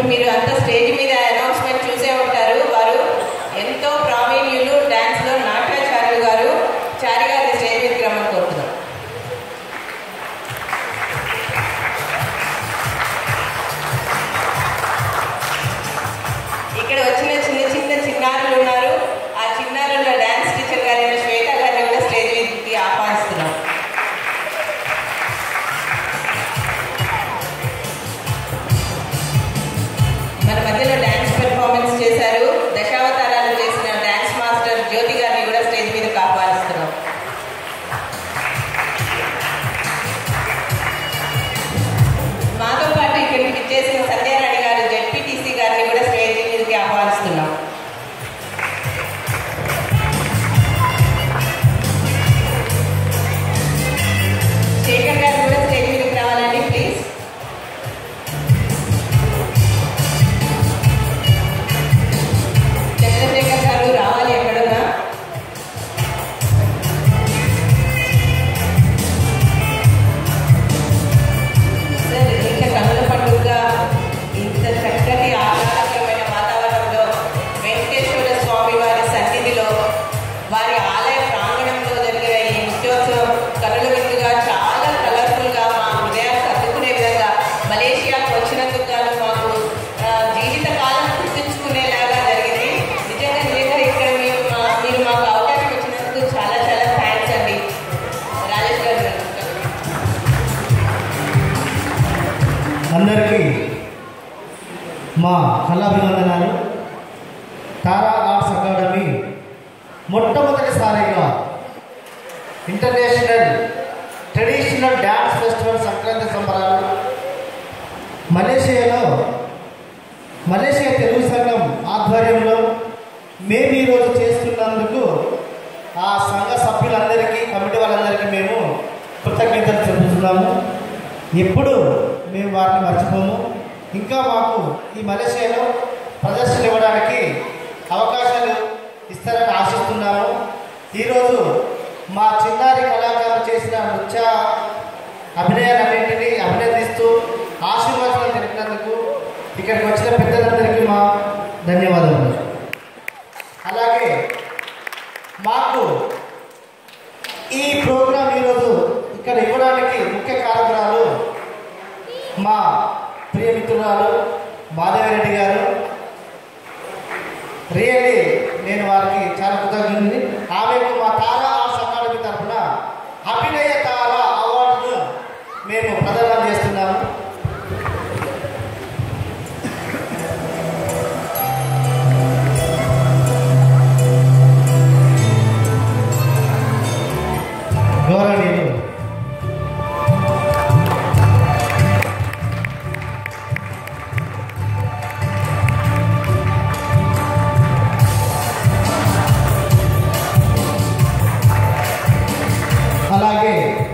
మీరు అంతా స్టేజ్ మీద అనౌన్స్మెంట్ చూసే ఉంటారు వారు ఎంతో ప్రావీణ్యులు డాన్స్లో నాట్యాచార్యులు గారు చారి గారిని స్టేజ్ మీదకి రమ్మని కోరుతున్నాం ఇక్కడ వచ్చిన చిన్న చిన్న చిన్నారులు ఉన్నారు ఆ చిన్నారుల డాన్స్ టీచర్ గారైన శ్వేత గారిని కూడా స్టేజ్ మీదకి ఆహ్వానిస్తున్నాం మన మధ్యలో డాన్స్ పెర్ఫార్మెన్స్ చేశారు దశావతారాలు చేసిన డాన్స్ మాస్టర్ జ్యోతి గారిని కూడా స్టేజ్ మీదకి ఆహ్వానిస్తున్నాం మాతో పాటు ఇక్కడికి చేసిన సత్యారాణి గారు జెడ్పీటీసీ గారిని కూడా స్టేజ్ మీదకి ఆహ్వానిస్తున్నాం శేఖర్ గారు కూడా స్టేజ్ మీదకి రావాలండి ప్లీజ్ చంద్రశేఖర్ గారు రావాలి ఎక్కడున్నా సార్ ఇంత కనుల పండుగ ఇంత చక్కటి ఆహ్లాదకరమైన వాతావరణంలో వెంకటేశ్వర స్వామి వారి సన్నిధిలో వారి ఆలయ ప్రాంగణంలో జరిగిన ఈ నృత్యోత్సవం కనుల విందుగా చాలా కలర్ఫుల్గా మా హృదయాన్ని సర్దుకునే విధంగా మలేషియాకు వచ్చినందుకు గాను మాకు ఆ, జీవితకాలం గుర్తుంచుకునేలాగా జరిగింది నిజంగా నిజంగా ఇక్కడ మీరు మా మీరు మాకు అవకాశం ఇచ్చినందుకు చాలా చాలా థ్యాంక్స్ అండి రాజేష్ గారు అందరికీ మా కళాభివందనాలు తారా ఆర్ట్స్ అకాడమీ మొట్టమొదటిసారిగా international traditional dance festival Sankranti సంబరాలు మలేషియాలో మలేషియా తెలుగు సంఘం ఆధ్వర్యంలో మేము ఈరోజు చేస్తున్నందుకు ఆ సంఘ సభ్యులందరికీ కమిటీ వాళ్ళందరికీ మేము కృతజ్ఞతలు చెబుతున్నాము ఎప్పుడు మేము వారిని మర్చిపోము ఇంకా మాకు ఈ మలేషియాలో ప్రదర్శన ఇవ్వడానికి అవకాశాలు ఇస్తారని ఆశిస్తున్నాము ఈరోజు మా చిన్నారి కళాకారులు చేసిన నృత్య అభినయాలన్నింటినీ అభినందిస్తూ ఆశీర్వాదాలు తెలిపినందుకు ఇక్కడికి వచ్చిన పెద్దలందరికీ మా ధన్యవాదాలు అలాగే మాకు ఈ ప్రోగ్రాం ఈరోజు ఇక్కడ ఇవ్వడానికి ముఖ్య కారకురాలు మా ప్రియమిత్రురాలు మాధవిరెడ్డి గారు రియల్లీ నేను వారికి చాలా కృతజ్ఞతని ఆమెకు మా తారా ఆర్ట్స్ అకాడమీ తరఫున అభినయ తారా అవార్డును మేము ప్రదానం చేస్తున్నాము గౌరవనీయులు అలాగే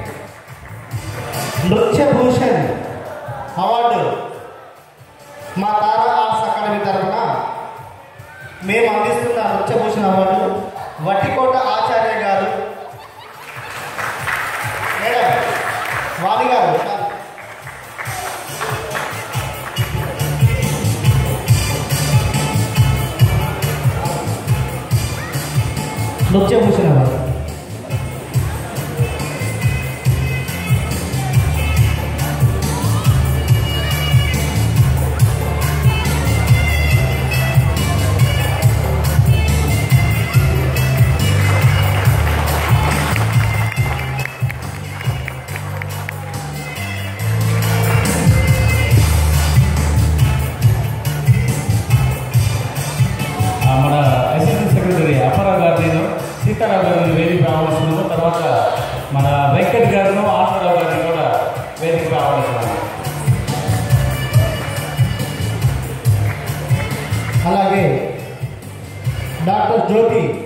నృత్యభూషణ్ అవార్డు మా తారా ఆర్ట్స్ అకాడమీ తరఫున మేము అందిస్తున్న నృత్యభూషణ్ అవార్డు వట్టికోట ఆచార్య గారు మేడం వాణి గారు నృత్యభూషణ్ అవార్డు ఆ, మన అసిస్టెంట్ సెక్రటరీ అప్పారావు గారిని సీతారావు గారిని వేదిక రావాల్సిందో తర్వాత మన వెంకట్ గారిను ఆనందరావు గారిని కూడా వేదిక రావాల్సింది అలాగే డాక్టర్ జ్యోతి